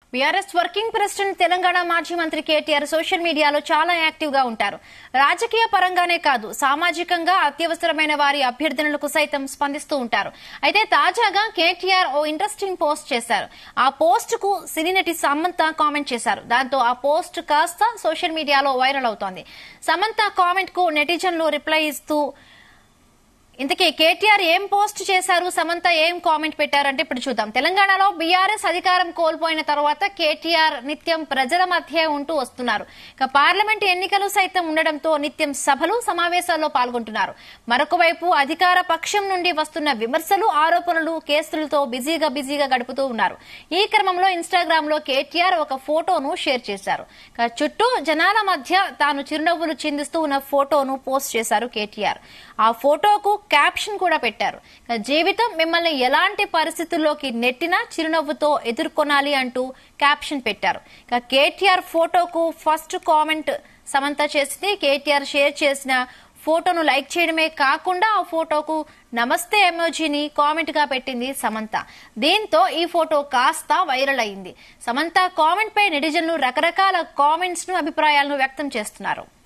BRS working president Telangana మాజీ మంత్రి KTR social మీడియాలో చాలా యాక్టివ్ గా ఉంటారు రాజకీయ పరంగానే కాదు సామాజికంగా అత్యవసరమైన వారి అభ్యర్థనలకు సైతం స్పందిస్తూ ఉంటారు అయితే తాజాగా కేటీఆర్ ఓ ఇంట్రెస్టింగ్ పోస్ట్ చేశారు ఆ పోస్ట్ కు సినీ నటి సమంత కామెంట్ చేశారు దాంతో ఆ పోస్ట్ కాస్త సోషల్ మీడియాలో వైరల్ అవుతోంది సమంత కామెంట్ కు నెటిజన్లు రిప్లై ఇస్తూ ఇంతకీ కేటీఆర్ ఏం పోస్ట్ చేశారు సమంత ఏం కామెంట్ పెట్టారంటే ఇప్పుడు చూద్దాం తెలంగాణలో బీఆర్ఎస్ అధికారం కోల్పోయిన తర్వాత కేటీఆర్ నిత్యం ప్రజల మధ్య ఉంటూ వస్తున్నారు ఇక పార్లమెంట్ ఎన్నికలు సైతం ఉండడంతో నిత్యం సభలు సమావేశాల్లో పాల్గొంటున్నారు మరొక వైపు అధికార పక్షం నుండి వస్తున్న విమర్శలు ఆరోపణలు కేసులతో బిజీగా బిజీగా గడుపుతూ ఉన్నారు ఈ క్రమంలో ఇన్స్టాగ్రామ్ లో కేటీఆర్ ఒక ఫోటోను షేర్ చేశారు ఇక చుట్టూ జనాల మధ్య తాను చిరునవ్వులు చిందిస్తూ ఉన్న ఫోటోను పోస్ట్ చేశారు కేటీఆర్ ఆ ఫోటోకు క్యాప్షన్ కూడా పెట్టారు ఇక జీవితం మిమ్మల్ని ఎలాంటి పరిస్థితుల్లోకి నెట్టినా చిరునవ్వుతో ఎదుర్కొనాలి అంటూ క్యాప్షన్ పెట్టారు ఇక కేటీఆర్ ఫోటోకు ఫస్ట్ కామెంట్ సమంత చేసింది కేటీఆర్ షేర్ చేసిన ఫోటోను లైక్ చేయడమే కాకుండా ఆ ఫోటోకు నమస్తే ఎమోజీని కామెంట్ గా పెట్టింది సమంత దీంతో ఈ ఫోటో కాస్త వైరల్ అయింది సమంత కామెంట్ పై నెటిజన్లు రకరకాల కామెంట్స్ ను అభిప్రాయాలను వ్యక్తం చేస్తున్నారు